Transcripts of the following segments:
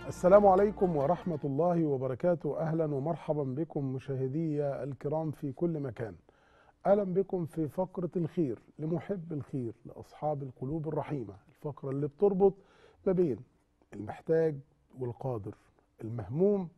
السلام عليكم ورحمة الله وبركاته أهلا ومرحبا بكم مشاهدي الكرام في كل مكان أهلا بكم في فقرة الخير لمحب الخير لأصحاب القلوب الرحيمة الفقرة اللي بتربط ما بين المحتاج والقادر المهموم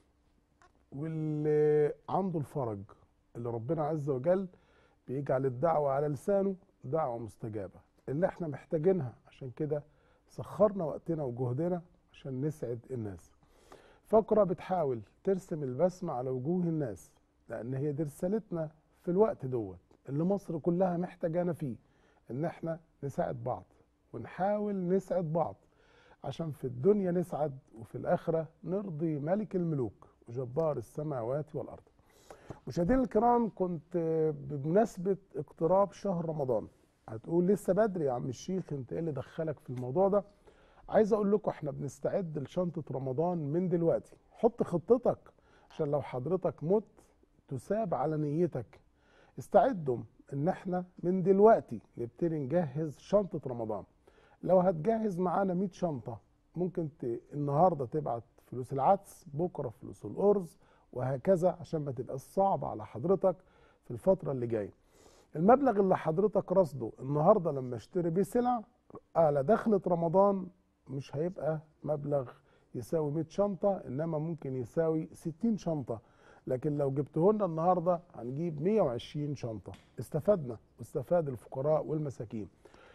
واللي عنده الفرج اللي ربنا عز وجل بيجعل الدعوة على لسانه دعوة مستجابة اللي احنا محتاجينها عشان كده سخرنا وقتنا وجهدنا عشان نسعد الناس فقرة بتحاول ترسم البسمة على وجوه الناس لأن هي دي رسالتنا في الوقت دوت اللي مصر كلها محتاجانا فيه إن احنا نساعد بعض ونحاول نسعد بعض عشان في الدنيا نسعد وفي الآخرة نرضي ملك الملوك وجبار السماوات والأرض مشاهدينا الكرام كنت بمناسبة اقتراب شهر رمضان هتقول لسه بدري يا عم الشيخ انت ايه اللي دخلك في الموضوع ده عايز اقول لكم احنا بنستعد لشنطة رمضان من دلوقتي حط خطتك عشان لو حضرتك مت تساب على نيتك استعدوا ان احنا من دلوقتي نبتدي نجهز شنطة رمضان لو هتجهز معانا 100 شنطة ممكن ت... النهاردة تبعت فلوس العدس بكرة فلوس الأرز وهكذا عشان ما تبقاش صعب على حضرتك في الفترة اللي جاية المبلغ اللي حضرتك رصده النهاردة لما اشتري بيه سلع على دخلة رمضان مش هيبقى مبلغ يساوي 100 شنطة إنما ممكن يساوي 60 شنطة لكن لو جبته لنا النهاردة هنجيب 120 شنطة استفدنا واستفاد الفقراء والمساكين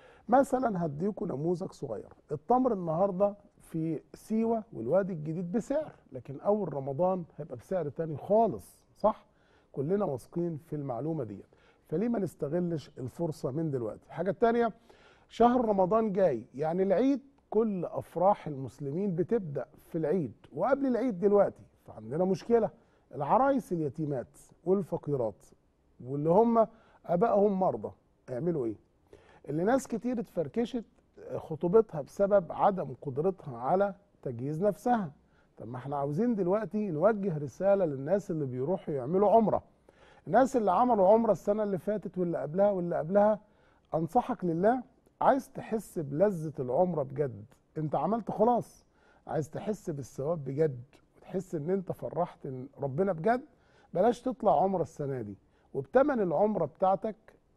مثلا هديكم نموذج صغير التمر النهاردة في سيوة والوادي الجديد بسعر لكن أول رمضان هيبقى بسعر تاني خالص صح؟ كلنا واثقين في المعلومة ديت فليه ما نستغلش الفرصة من دلوقتي الحاجة التانية شهر رمضان جاي يعني العيد كل افراح المسلمين بتبدا في العيد وقبل العيد دلوقتي فعندنا مشكله العرايس اليتيمات والفقيرات واللي هم ابائهم مرضى يعملوا ايه اللي ناس كتير اتفركشت خطوبتها بسبب عدم قدرتها على تجهيز نفسها طب ما احنا عاوزين دلوقتي نوجه رساله للناس اللي بيروحوا يعملوا عمره الناس اللي عملوا عمره السنه اللي فاتت واللي قبلها واللي قبلها انصحك لله عايز تحس بلذة العمرة بجد انت عملت خلاص عايز تحس بالثواب بجد وتحس ان انت فرحت ربنا بجد بلاش تطلع عمرة السنة دي وبتمن العمرة بتاعتك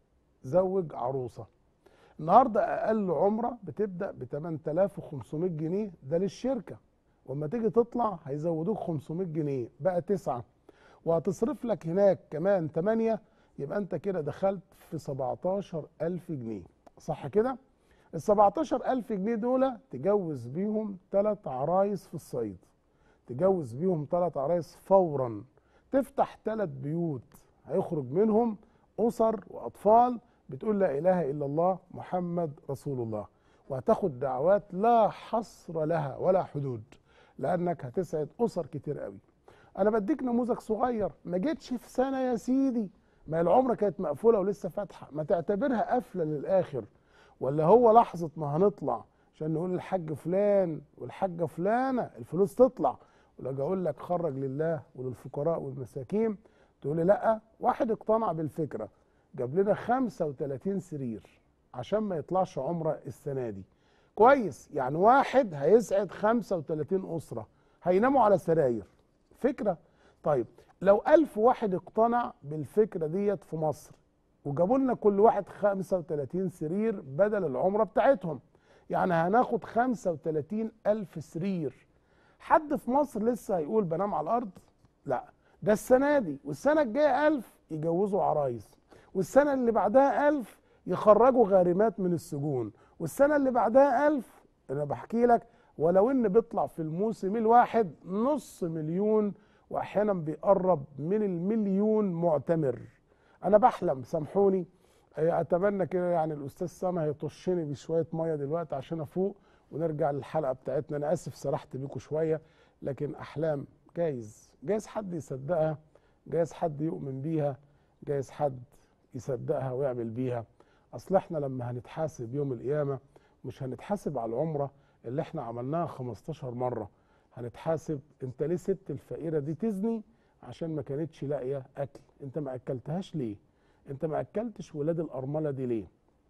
زوج عروسة النهاردة اقل عمرة بتبدأ ب 8500 جنيه ده للشركة واما تيجي تطلع هيزودوك 500 جنيه بقى تسعة وهتصرف لك هناك كمان 8 يبقى انت كده دخلت في 17000 جنيه صح كده ال 17000 جنيه دول تجوز بيهم ثلاث عرايس في الصعيد تجوز بيهم ثلاث عرايس فورا تفتح ثلاث بيوت هيخرج منهم اسر واطفال بتقول لا اله الا الله محمد رسول الله وهتاخد دعوات لا حصر لها ولا حدود لانك هتسعد اسر كتير قوي انا بديك نموذج صغير ما جيتش في سنه يا سيدي ما العمره كانت مقفوله ولسه فاتحه ما تعتبرها قافله للاخر ولا هو لحظه ما هنطلع عشان نقول الحاج فلان والحاجه فلانه الفلوس تطلع ولو اقول لك خرج لله وللفقراء والمساكين تقول لي لا واحد اقتنع بالفكره جاب لنا 35 سرير عشان ما يطلعش عمره السنه دي كويس يعني واحد هيسعد 35 اسره هيناموا على سراير فكره طيب لو ألف واحد اقتنع بالفكرة ديت في مصر وجابوا لنا كل واحد 35 سرير بدل العمرة بتاعتهم يعني هناخد 35 ألف سرير حد في مصر لسه هيقول بنام على الأرض لا ده السنة دي والسنة الجاية ألف يجوزوا عرايس والسنة اللي بعدها ألف يخرجوا غارمات من السجون والسنة اللي بعدها ألف أنا بحكي لك ولو إن بيطلع في الموسم الواحد نص مليون واحيانا بيقرب من المليون معتمر انا بحلم سامحوني اتمنى كده يعني الاستاذ سامي هيطشني بشويه ميه دلوقتي عشان افوق ونرجع للحلقه بتاعتنا انا اسف سرحت بيكم شويه لكن احلام جايز جايز حد يصدقها جايز حد يؤمن بيها جايز حد يصدقها ويعمل بيها اصل احنا لما هنتحاسب يوم القيامه مش هنتحاسب على العمره اللي احنا عملناها 15 مره هنتحاسب انت ليه سبت الفقيره دي تزني عشان ما كانتش لاقيه اكل انت ما اكلتهاش ليه انت ما اكلتش ولاد الارمله دي ليه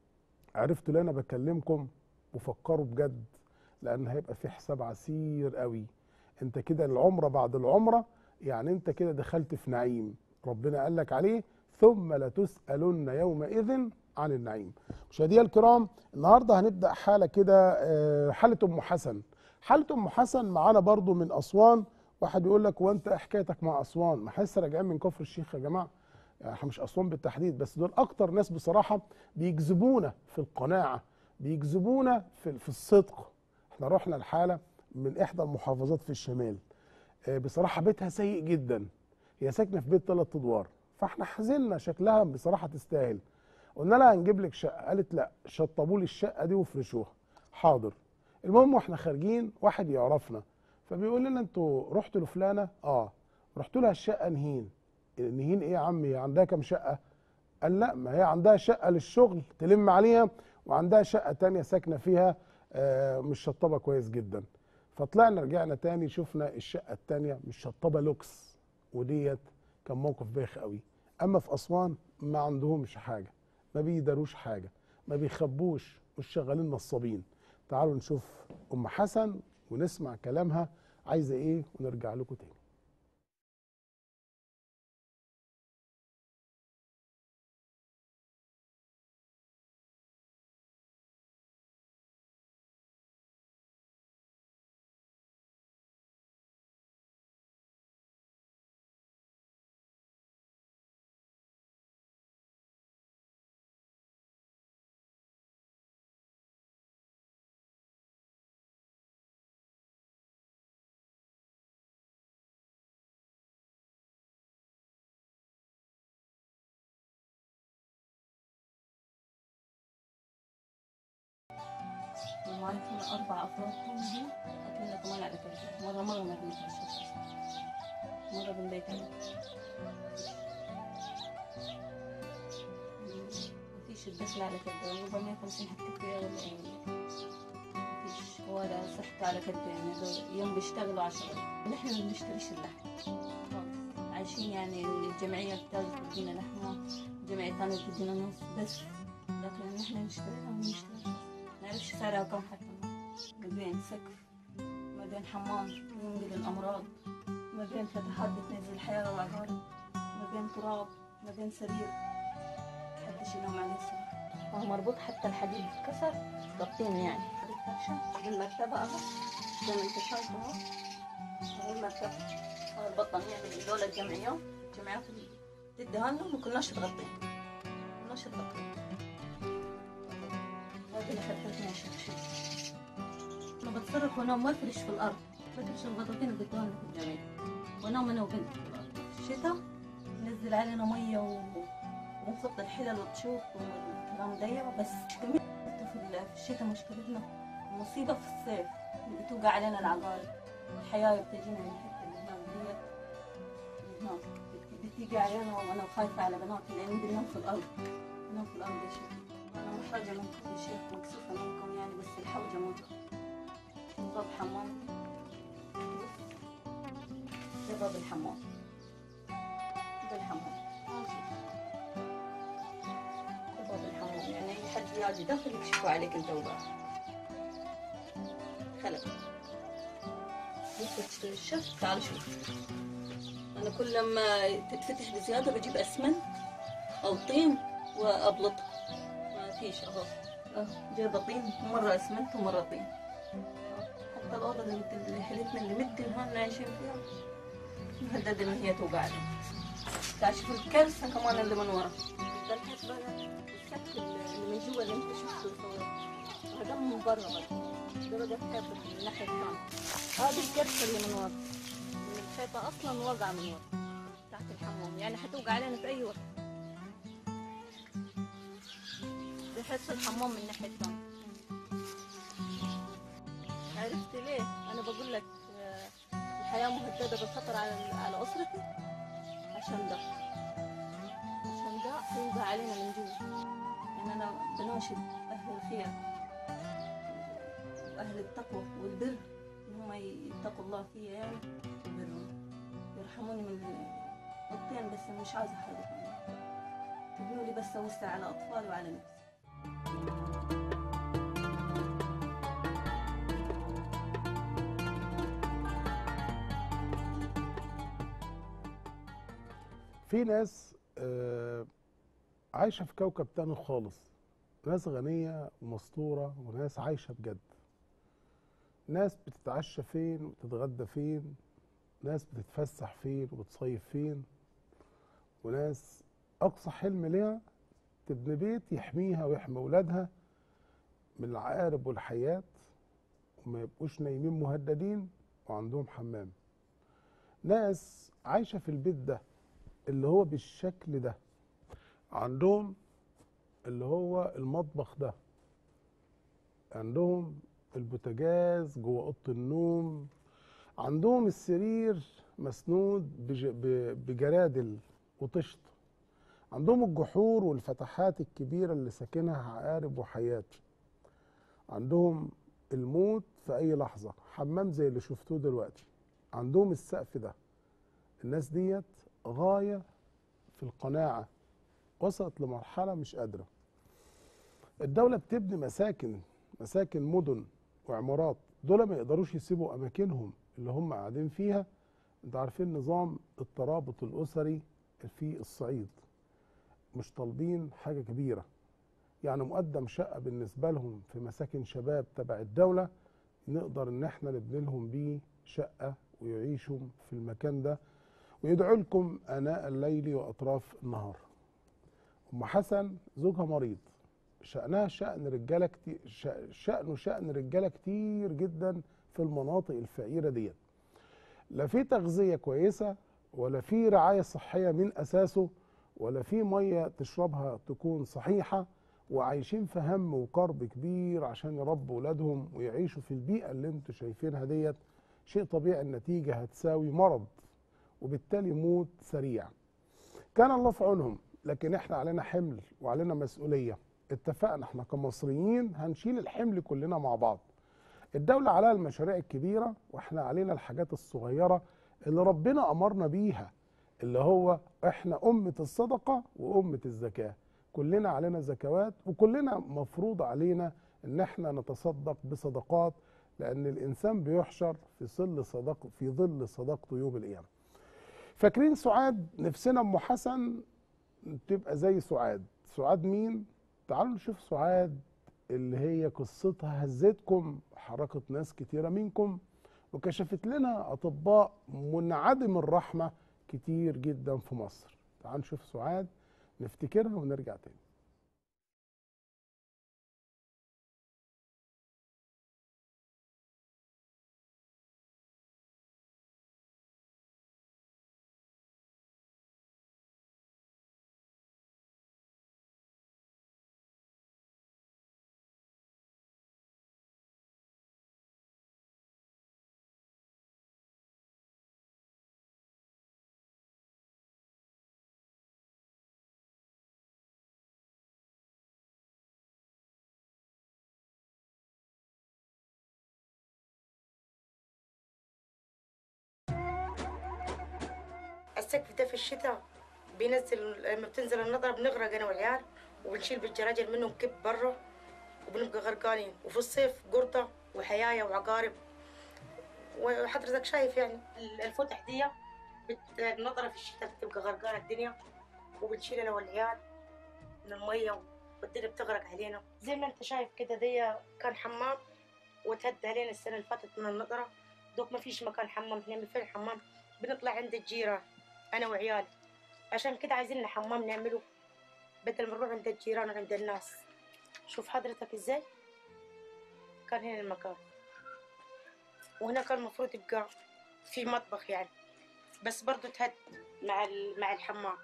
عرفتوا ليه انا بكلمكم وفكروا بجد لان هيبقى في حساب عسير قوي انت كده العمره بعد العمره يعني انت كده دخلت في نعيم ربنا قال لك عليه ثم لتسالن يومئذ عن النعيم مشاهدينا الكرام النهارده هنبدا حاله كده آه، حاله ام حسن حاله ام حسن معانا برضو من اسوان واحد يقول لك وانت إيه حكايتك مع اسوان ما احنا لسه راجعين من كفر الشيخ يا جماعه يعني احنا مش اسوان بالتحديد بس دول اكتر ناس بصراحه بيجذبونا في القناعه بيجذبونا في في الصدق احنا رحنا الحاله من احدى المحافظات في الشمال آه، بصراحه بيتها سيء جدا هي ساكنه في بيت ثلاث ادوار فاحنا حزنا شكلها بصراحه تستاهل قلنا لها هنجيب لك شقه قالت لا شطبوا لي الشقه دي وافرشوها حاضر المهم واحنا خارجين واحد يعرفنا فبيقول لنا انتوا رحتوا لفلانه اه رحتوا لها الشقه نهين نهين ايه يا عمي هي عندها كام شقه قال لا ما هي عندها شقه للشغل تلم عليها وعندها شقه تانية ساكنه فيها آه مش شطبه كويس جدا فطلعنا رجعنا تاني شفنا الشقه التانية مش شطبه لوكس وديت كان موقف بايخ قوي اما في اسوان ما عندهمش حاجه ما بيداروش حاجه ما بيخبوش مش شغالين نصابين تعالوا نشوف ام حسن ونسمع كلامها عايزه ايه ونرجع لكم تاني ومعايا فينا أربع أفراد كلهم أكلنا كمان على كده مرة مرة ما بنتعشاش مرة بنبيت على مفيش الدخل على كده 450 حتى كده ولا إيه مفيش ولا صحت على كده يعني هذول يوم بيشتغلوا عشرة نحن ما بنشتريش اللحم خالص عايشين يعني الجمعية بتاعت بتدينا لحمة الجمعية الثانية بتدينا نص بس لكن نحن نشتريها ما نشتريها نعرفش سعرها كم حتى ما بين سقف ما بين حمام ينقل الأمراض ما بين فتحات بتنزل حياة وعقارب ما بين تراب ما بين سرير محدش ينام عليه الصراحة وهو مربوط حتى الحديد اتكسر ضابطين يعني حديد فرشة بالمرتبة أهو زي ما انت شايف أهو أهو المرتبة أهو البطن يعني دول الجمعيات الجمعيات اللي تديها لنا ما كناش تغطيه ما كناش تغطيه هذه خلفتنا يا شيخ أنا بتصرف وأنام وأفرش في الأرض بفرش البطاطين اللي بدوها لنا في الجمعية وأنام أنا وبنتي في الأرض في الشتاء ننزل علينا مية و... ونصب الحلل والطشوط والكلام ده بس كمية في ال- في الشتاء مشكلتنا المصيبة في الصيف اللي بتوقع علينا العقارب الحياة بتجينا من الحتة اللي هناك ديت اللي هناك بت- بتيجي علينا وأنا خايفة على بناتي لأن بننام في الأرض بننام في الأرض يا شيخ أنا محرجة منكم يا شيخ مكسوفة منكم يعني بس الحوجة موجة باب حمام ده باب الحمام ده الحمام ماشي. ده باب الحمام يعني أي حد يجي داخل يكشفوا عليك أنت وباب خلق بس تشتري الشف تعال شوف أنا كل لما تتفتح بزيادة بجيب أسمنت أو طين وأبلطها ما فيش أهو أه جايبة طين مرة أسمنت ومرة طين حتى الأوضة اللي اللي حلتنا اللي مدي هون عايشين فيها مهددة إن هي توقع لي كاشف الكارثة كمان اللي من ورا ده الحس بقى السك اللي من جوا اللي انت شفته صور هذا من برا بقى ده بقى الحيط من الناحية الثانية هذه الكارثة اللي من ورا من الحيطة أصلا واقعة من ورا تحت الحمام يعني حتوقع علينا في أي وقت بحس الحمام من الناحية الثانية عرفت ليه؟ أنا بقول لك آه، الحياة مهددة بالخطر على على أسرتي عشان ده عشان ده هيوقع علينا من جوا يعني أنا بناشد أهل الخير وأهل التقوى والبر إن هم يتقوا الله فيا يعني ويبرون يرحموني من الطين بس أنا مش عايزة حاجة ثانية تبنوا لي بس أوسع على أطفالي وعلى نفسي في ناس آه، عايشه في كوكب تاني خالص ناس غنيه ومستوره وناس عايشه بجد ناس بتتعشى فين وتتغدى فين ناس بتتفسح فين وبتصيف فين وناس اقصى حلم ليها تبني بيت يحميها ويحمي اولادها من العقارب والحيات وما يبقوش نايمين مهددين وعندهم حمام ناس عايشه في البيت ده اللي هو بالشكل ده عندهم اللي هو المطبخ ده عندهم البوتاجاز جوه اوضه النوم عندهم السرير مسنود بج- ب- بجرادل وطشت عندهم الجحور والفتحات الكبيرة اللي ساكنها عقارب وحيات عندهم الموت في أي لحظة حمام زي اللي شفتوه دلوقتي عندهم السقف ده الناس ديت غاية في القناعة وصلت لمرحلة مش قادرة الدولة بتبني مساكن مساكن مدن وعمارات دول ما يقدروش يسيبوا أماكنهم اللي هم قاعدين فيها انتوا عارفين نظام الترابط الأسري في الصعيد مش طالبين حاجة كبيرة يعني مقدم شقة بالنسبة لهم في مساكن شباب تبع الدولة نقدر ان احنا نبني لهم بيه شقة ويعيشوا في المكان ده ويدعوا لكم آناء الليل وأطراف النهار أم حسن زوجها مريض شأنها شأن رجالة كتير شأنه شأن رجالة كتير جدا في المناطق الفقيرة ديت لا في تغذية كويسة ولا في رعاية صحية من أساسه ولا في مية تشربها تكون صحيحة وعايشين في هم وكرب كبير عشان يربوا ولادهم ويعيشوا في البيئة اللي انتوا شايفينها ديت شيء طبيعي النتيجة هتساوي مرض وبالتالي موت سريع كان الله في عونهم لكن احنا علينا حمل وعلينا مسؤولية اتفقنا احنا كمصريين هنشيل الحمل كلنا مع بعض الدولة عليها المشاريع الكبيرة واحنا علينا الحاجات الصغيرة اللي ربنا أمرنا بيها اللي هو احنا أمة الصدقة وأمة الزكاة كلنا علينا زكوات وكلنا مفروض علينا ان احنا نتصدق بصدقات لأن الإنسان بيحشر في ظل صدق في ظل صدقته يوم القيامة فاكرين سعاد نفسنا ام حسن تبقى زي سعاد سعاد مين تعالوا نشوف سعاد اللي هي قصتها هزتكم حركت ناس كتيره منكم وكشفت لنا اطباء منعدم الرحمه كتير جدا في مصر تعالوا نشوف سعاد نفتكرها ونرجع تاني السقف ده في الشتاء بينزل لما بتنزل المطره بنغرق انا والعيال وبنشيل بالجراجل منهم كب برا وبنبقى غرقانين وفي الصيف قرطة وحياية وعقارب وحضرتك شايف يعني الفتح دي بت- النظرة في الشتاء بتبقى غرقانة الدنيا وبنشيل انا والعيال من المية والدنيا بتغرق علينا زي ما انت شايف كده دي كان حمام وتهدى علينا السنة اللي فاتت من المطرة دوك ما فيش مكان حمام نعمل فيه الحمام بنطلع عند الجيران انا وعيالي عشان كده عايزين لنا حمام نعمله بدل ما نروح عند الجيران وعند الناس شوف حضرتك ازاي كان هنا المكان وهنا كان المفروض يبقى في مطبخ يعني بس برضو تهد مع ال- مع الحمام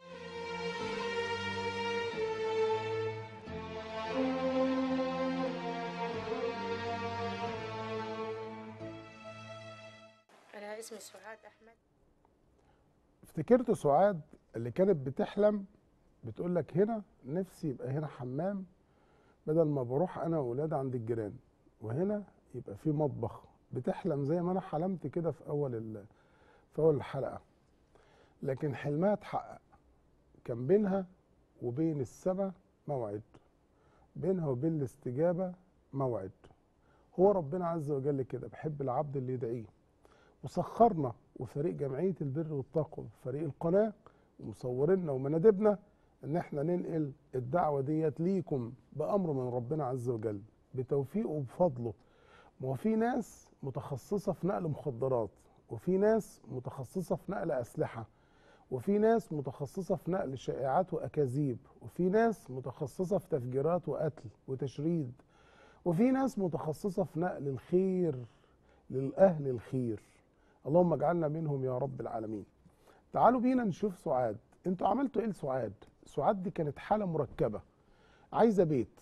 انا اسمي سعاد احمد افتكرت سعاد اللي كانت بتحلم بتقول لك هنا نفسي يبقى هنا حمام بدل ما بروح انا واولاد عند الجيران وهنا يبقى في مطبخ بتحلم زي ما انا حلمت كده في اول ال- في اول الحلقه لكن حلمها اتحقق كان بينها وبين السماء موعد بينها وبين الاستجابه موعد هو ربنا عز وجل كده بحب العبد اللي يدعيه وسخرنا وفريق جمعية البر والتقوى فريق القناة ومصورينا ومنادبنا ان احنا ننقل الدعوه ديت ليكم بامر من ربنا عز وجل بتوفيقه وبفضله ما هو في ناس متخصصه في نقل مخدرات وفي ناس متخصصه في نقل اسلحه وفي ناس متخصصه في نقل شائعات واكاذيب وفي ناس متخصصه في تفجيرات وقتل وتشريد وفي ناس متخصصه في نقل الخير للاهل الخير اللهم اجعلنا منهم يا رب العالمين تعالوا بينا نشوف سعاد انتوا عملتوا ايه لسعاد سعاد دي كانت حاله مركبه عايزه بيت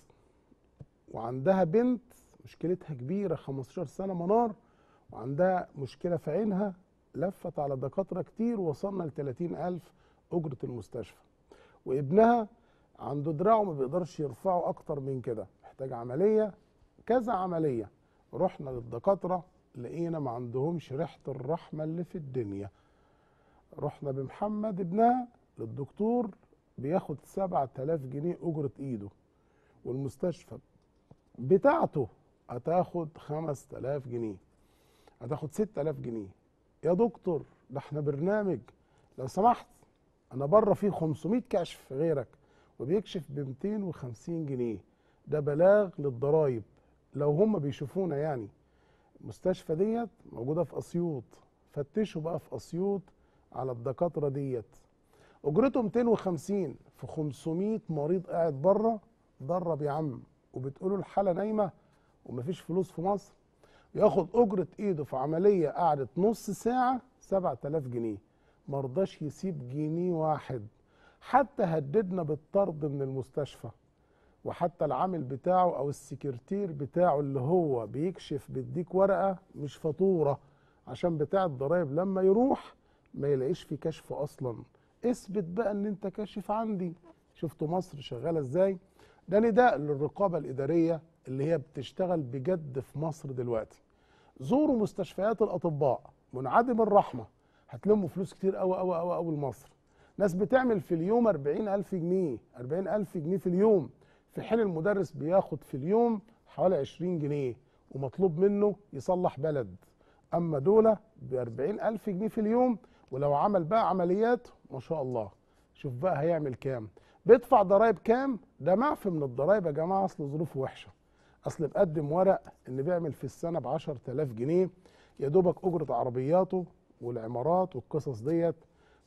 وعندها بنت مشكلتها كبيره 15 سنه منار وعندها مشكله في عينها لفت على دكاتره كتير وصلنا ل 30000 اجره المستشفى وابنها عنده دراعه ما بيقدرش يرفعه اكتر من كده محتاج عمليه كذا عمليه رحنا للدكاتره لقينا ما عندهمش ريحه الرحمه اللي في الدنيا رحنا بمحمد ابنها للدكتور بياخد 7000 جنيه اجره ايده والمستشفى بتاعته هتاخد 5000 جنيه هتاخد 6000 جنيه يا دكتور ده احنا برنامج لو سمحت انا بره فيه 500 كشف غيرك وبيكشف ب 250 جنيه ده بلاغ للضرايب لو هم بيشوفونا يعني المستشفى ديت موجوده في اسيوط فتشوا بقى في اسيوط على الدكاتره ديت اجرته 250 في 500 مريض قاعد بره درب يا عم وبتقولوا الحاله نايمه ومفيش فلوس في مصر ياخد اجره ايده في عمليه قعدت نص ساعه 7000 جنيه مرضاش يسيب جنيه واحد حتى هددنا بالطرد من المستشفى وحتى العامل بتاعه او السكرتير بتاعه اللي هو بيكشف بيديك ورقه مش فاتوره عشان بتاع الضرايب لما يروح ما يلاقيش في كشف اصلا اثبت بقى ان انت كاشف عندي شفتوا مصر شغاله ازاي ده نداء للرقابه الاداريه اللي هي بتشتغل بجد في مصر دلوقتي زوروا مستشفيات الاطباء منعدم الرحمه هتلموا فلوس كتير قوي قوي قوي قوي لمصر ناس بتعمل في اليوم 40000 جنيه 40000 جنيه في اليوم في حين المدرس بياخد في اليوم حوالي 20 جنيه ومطلوب منه يصلح بلد اما دول ب 40000 جنيه في اليوم ولو عمل بقى عمليات ما شاء الله شوف بقى هيعمل كام بيدفع ضرايب كام ده معفي من الضرايب يا جماعه اصل ظروفه وحشه اصل بقدم ورق ان بيعمل في السنه ب 10000 جنيه يا دوبك اجره عربياته والعمارات والقصص ديت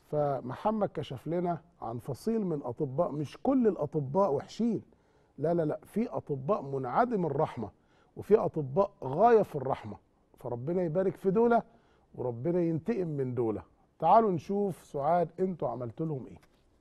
فمحمد كشف لنا عن فصيل من اطباء مش كل الاطباء وحشين لا لا لا في اطباء منعدم الرحمه وفي اطباء غايه في الرحمه فربنا يبارك في دولة وربنا ينتقم من دولة تعالوا نشوف سعاد انتوا عملتوا لهم ايه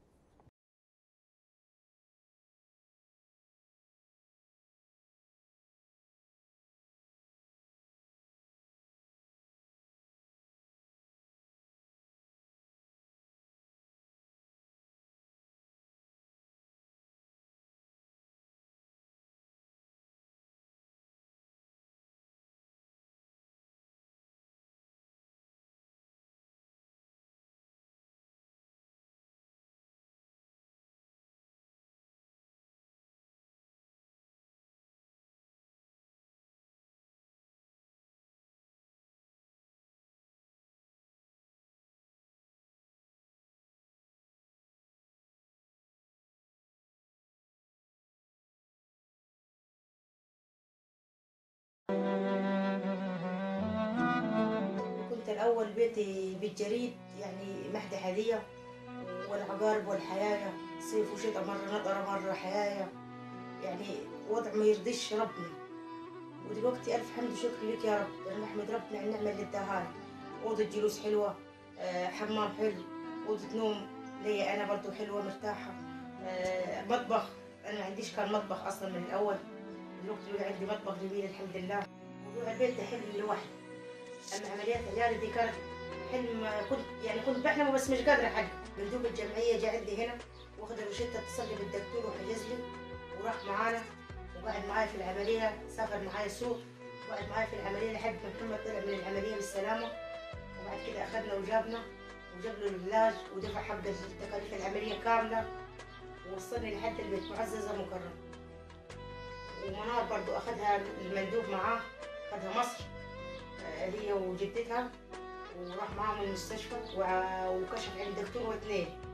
كنت الأول بيتي بالجريد يعني مهدي هدية والعقارب والحياية صيف وشتاء مرة نطرة مرة حياية يعني وضع ما يرضيش ربنا ودلوقتي ألف حمد وشكر لك يا رب أنا نحمد ربنا على النعمة اللي اداها لي أوضة جلوس حلوة آه، حمام حلو أوضة نوم ليا أنا برضو حلوة مرتاحة آه، مطبخ أنا ما عنديش كان مطبخ أصلا من الأول دلوقتي بقى عندي مطبخ جميل الحمد لله موضوع البيت ده حلم لوحده اما عمليات العيال دي كانت حلم كنت يعني كنت بحلمه بس مش قادره احقق مندوب الجمعيه جاء عندي هنا واخد روشته اتصل لي بالدكتور وحجز لي وراح معانا وقعد معايا في العمليه سافر معايا السوق وقعد معايا في العمليه لحد ما محمد طلع من العمليه بالسلامه وبعد كده اخذنا وجابنا وجاب له العلاج ودفع حق تكاليف العمليه كامله ووصلني لحد البيت معززه مكرمه ومنار برضو اخذها المندوب معاه اخذها مصر آه، هي وجدتها وراح معاهم المستشفى وع- وكشف عند دكتور واثنين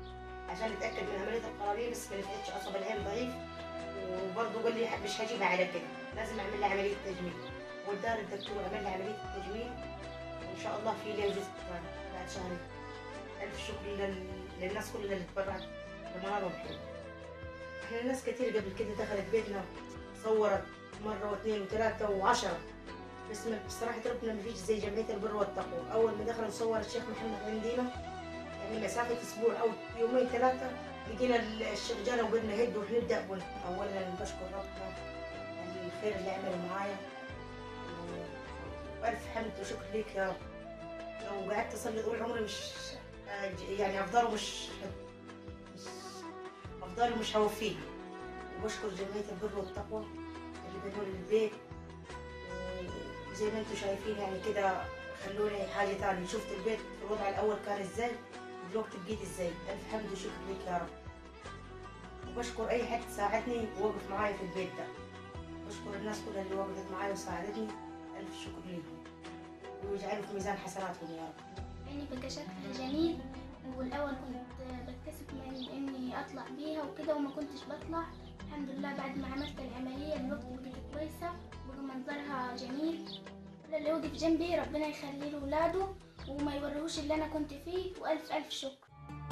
عشان نتاكد من عمليه القرارير بس ما لقيتش عصب العين ضعيف وبرضه قال لي مش هجيبها على كده لازم اعمل لها عمليه تجميل ودار الدكتور عمل لها عمليه التجميل وان شاء الله في لي جزء بعد شهرين الف شكر لل... للناس كلها اللي تبرعت بمنار وبحلو احنا ناس كتير قبل كده دخلت بيتنا صورت مره واثنين وثلاثه وعشره بس ما- بصراحه ربنا ما فيش زي جمعيه البر والتقوى اول ما دخلوا صور الشيخ محمد عندنا يعني مسافه اسبوع او يومين ثلاثه لقينا الشيخ جانا وقلنا هد وحنبدا بنا اولا بشكر ربنا على الخير اللي عمله معايا و- والف حمد وشكر ليك يا رب لو قعدت اصلي طول عمري مش أج- يعني افضله مش مش افضله مش هوفيه وبشكر جمعيه البر والتقوى اللي بنوا لي البيت وزي ما انتم شايفين يعني كده خلوني حاجه تانية شفت البيت في الوضع الاول كان ازاي ودلوقتي بقيت ازاي الف حمد وشكر ليك يا رب وبشكر اي حد ساعدني ووقف معايا في البيت ده بشكر الناس كلها اللي وقفت معايا وساعدتني الف شكر ليهم ويجعله في ميزان حسناتهم يا رب عيني بقى شكلها جميل والأول كنت بتكسف من إني أطلع بيها وكده وما كنتش بطلع الحمد لله بعد ما عملت العملية الوقت بقت كويسة وبقى منظرها جميل اللي وقف جنبي ربنا يخلي له ولاده وما يوريهوش اللي أنا كنت فيه وألف ألف شكر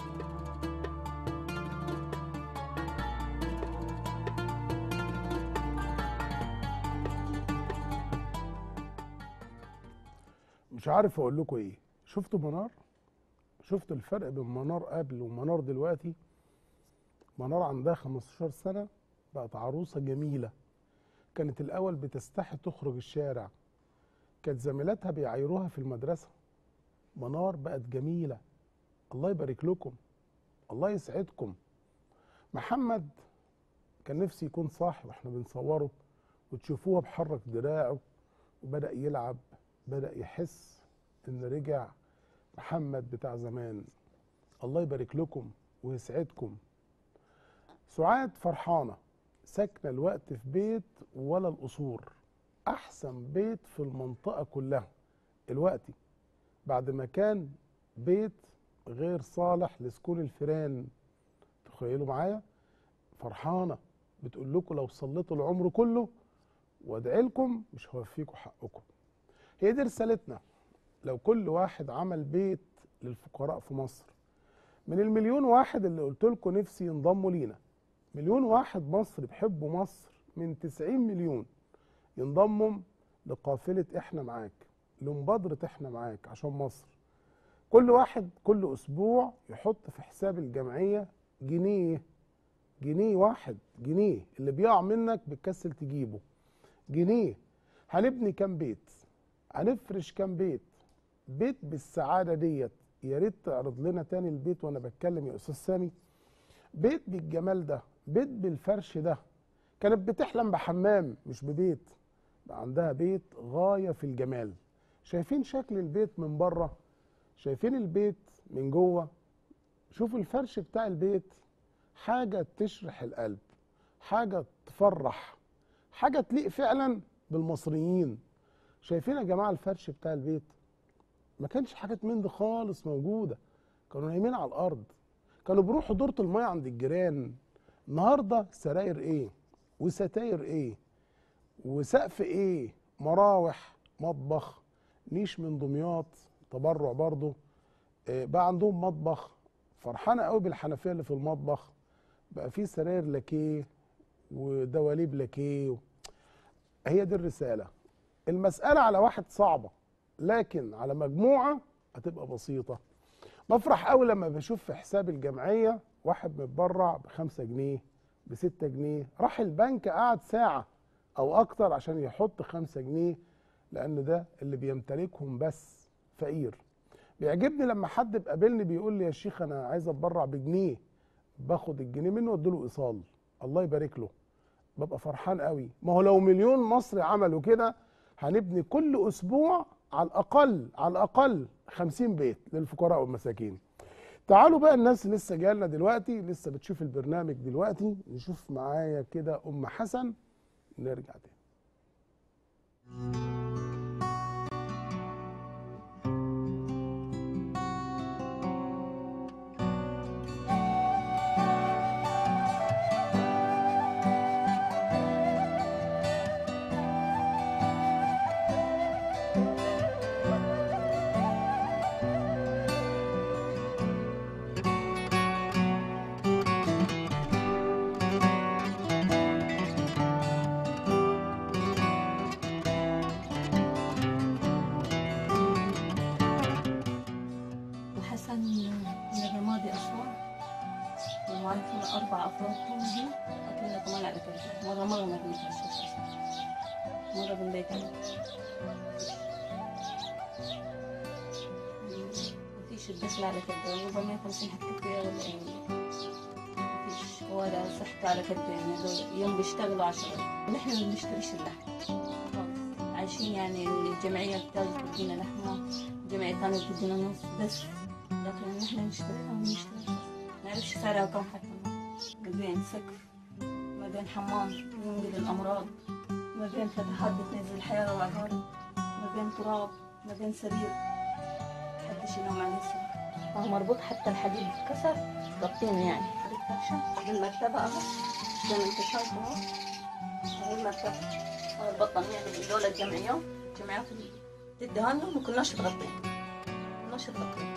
مش عارف اقول لكم ايه شفتوا منار شفتوا الفرق بين منار قبل ومنار دلوقتي منار عندها 15 سنة بقت عروسة جميلة كانت الأول بتستحي تخرج الشارع كانت زميلاتها بيعايروها في المدرسة منار بقت جميلة الله يبارك لكم الله يسعدكم محمد كان نفسي يكون صاحي واحنا بنصوره وتشوفوه بحرك دراعه وبدأ يلعب بدأ يحس إن رجع محمد بتاع زمان الله يبارك لكم ويسعدكم سعاد فرحانة ساكنة الوقت في بيت ولا القصور أحسن بيت في المنطقة كلها الوقت بعد ما كان بيت غير صالح لسكون الفيران تخيلوا معايا فرحانة بتقول لكم لو صليتوا العمر كله وادعي لكم مش هوفيكم حقكم هي دي رسالتنا لو كل واحد عمل بيت للفقراء في مصر من المليون واحد اللي قلت لكم نفسي ينضموا لينا مليون واحد مصري بيحبوا مصر من 90 مليون ينضموا لقافلة احنا معاك لمبادرة احنا معاك عشان مصر كل واحد كل اسبوع يحط في حساب الجمعية جنيه جنيه واحد جنيه اللي بيقع منك بتكسل تجيبه جنيه هنبني كام بيت هنفرش كام بيت بيت بالسعاده ديت يا ريت تعرض لنا تاني البيت وانا بتكلم يا استاذ سامي بيت بالجمال ده بيت بالفرش ده كانت بتحلم بحمام مش ببيت بقى عندها بيت غايه في الجمال شايفين شكل البيت من بره شايفين البيت من جوه شوفوا الفرش بتاع البيت حاجه تشرح القلب حاجه تفرح حاجه تليق فعلا بالمصريين شايفين يا جماعه الفرش بتاع البيت ما كانش حاجات من دي خالص موجوده كانوا نايمين على الارض كانوا بيروحوا دورة الميه عند الجيران النهارده سراير ايه وستاير ايه وسقف ايه مراوح مطبخ نيش من دمياط تبرع برضه آه، بقى عندهم مطبخ فرحانه قوي بالحنفيه اللي في المطبخ بقى في سراير لاكيه ودواليب لاكيه هي دي الرساله المسألة على واحد صعبة لكن على مجموعة هتبقى بسيطة بفرح قوي لما بشوف في حساب الجمعية واحد متبرع بخمسة جنيه بستة جنيه راح البنك قعد ساعة أو أكتر عشان يحط خمسة جنيه لأن ده اللي بيمتلكهم بس فقير بيعجبني لما حد بيقابلني بيقول لي يا شيخ أنا عايز أتبرع بجنيه باخد الجنيه منه واديله إيصال الله يبارك له ببقى فرحان قوي ما هو لو مليون مصري عملوا كده هنبني كل اسبوع على الاقل على الاقل 50 بيت للفقراء والمساكين تعالوا بقى الناس لسه جالنا دلوقتي لسه بتشوف البرنامج دلوقتي نشوف معايا كده ام حسن نرجع تاني كنا أربع أفراد كنا أكلنا كمان على كل مرة مرة ما بنتعشى مرة بنبيت على مفيش الدخل على كده 450 هتكفي ولا ايه مفيش ولا صحت على كده يعني هذول يوم بيشتغلوا عشرة نحن ما بنشتريش اللحم خالص عايشين يعني الجمعية بتاعت بتدينا لحمة الجمعية الثانية بتدينا نص بس لكن نحن نشتريها ما نشتريها ما نعرفش سعرها كم حتى ما بين سقف ما بين حمام ينقل الأمراض ما بين فتحات بتنزل الحياة وعقارب ما بين تراب ما بين سرير محدش ينام عليه السرير فهو مربوط حتى الحديد اتكسر رابطينه يعني حديد فرشة المرتبة أهو زي ما انت شايفه اهو هاي المرتبة هاي البطن يعني دول الجمعيات الجمعيات اللي تديها لنا ما كناش تغطيها ما كناش تغطيها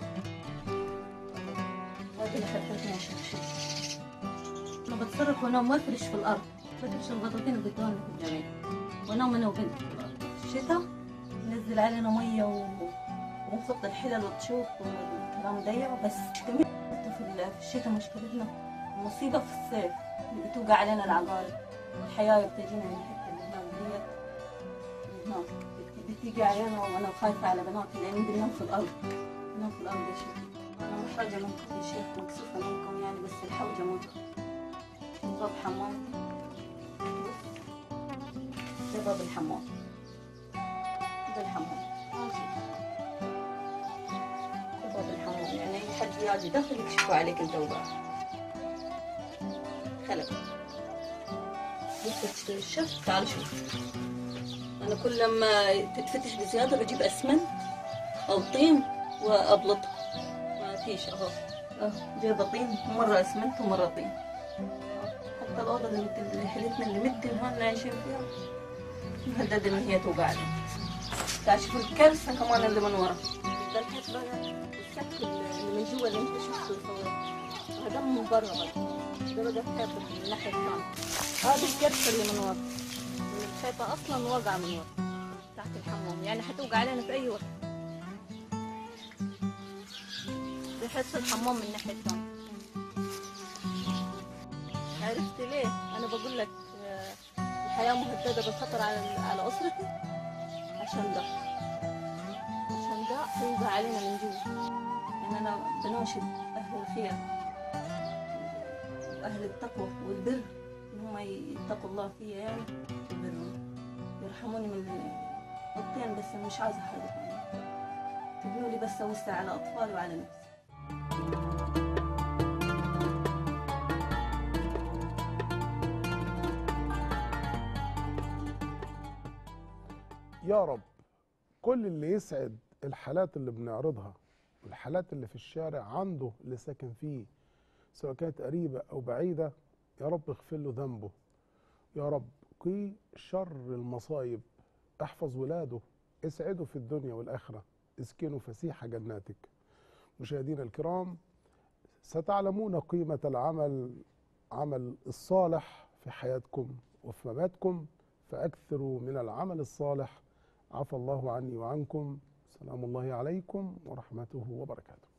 هذه اللي حطيتنا شيء انا بتصرف وانام وافرش في الارض بفرش البطاطين اللي بدوها لنا في الجمعية وانام انا وبنتي في الارض الشتاء ينزل علينا ميه و... ونفض الحلل والطشوط والكلام ضيق بس كمان في ال- في الشتاء مشكلتنا المصيبة في الصيف اللي بتوقع علينا العقارب الحياة بتجينا من الحتة اللي هناك ديت اللي هناك بت- بتيجي علينا وانا خايفة على بناتي لأني بننام في الأرض بننام في الأرض يا شيخ أنا محرجة منكم يا شيخ مكسوفة منكم يعني بس الحوجة منكم باب حمام ده باب الحمام ده الحمام ماشي ده باب الحمام يعني أي حد يجي داخل يكشفوا عليك انت وبعض خلق بس تشتري الشف تعال شوف انا كل لما تتفتش بزياده بجيب اسمنت او طين وابلطها ما فيش اهو اه جايبه طين مره اسمنت ومره طين حتى الاوضه اللي مت- اللي حلتنا اللي مدي هون عايشين فيها مهدد ان هي توقع لي تعال شوف الكارثه كمان اللي من ورا ده الحيط بقى السك اللي من جوا اللي انت شفته صور هذا من برا بقى ده بقى الحيط من الناحيه الثانيه هذه الكارثه اللي من ورا من الحيطه اصلا واقعه من ورا تحت الحمام يعني حتوقع علينا في اي وقت في حصة الحمام من الناحية الثانية عرفت ليه؟ أنا بقول لك آه، الحياة مهددة بالخطر على على أسرتي عشان ده عشان ده هيوقع علينا من جوا يعني أنا بناشد أهل الخير وأهل التقوى والبر إن هم يتقوا الله فيا يعني ويبرون يرحموني من الطين بس أنا مش عايزة حاجة ثانية تبنوا لي بس أوسع على أطفالي وعلى نفسي يا رب كل اللي يسعد الحالات اللي بنعرضها والحالات اللي في الشارع عنده اللي ساكن فيه سواء كانت قريبة أو بعيدة يا رب اغفر له ذنبه يا رب قي شر المصايب احفظ ولاده اسعده في الدنيا والآخرة اسكنوا فسيح جناتك مشاهدينا الكرام ستعلمون قيمة العمل عمل الصالح في حياتكم وفي مماتكم فأكثروا من العمل الصالح عفى الله عني وعنكم سلام الله عليكم ورحمته وبركاته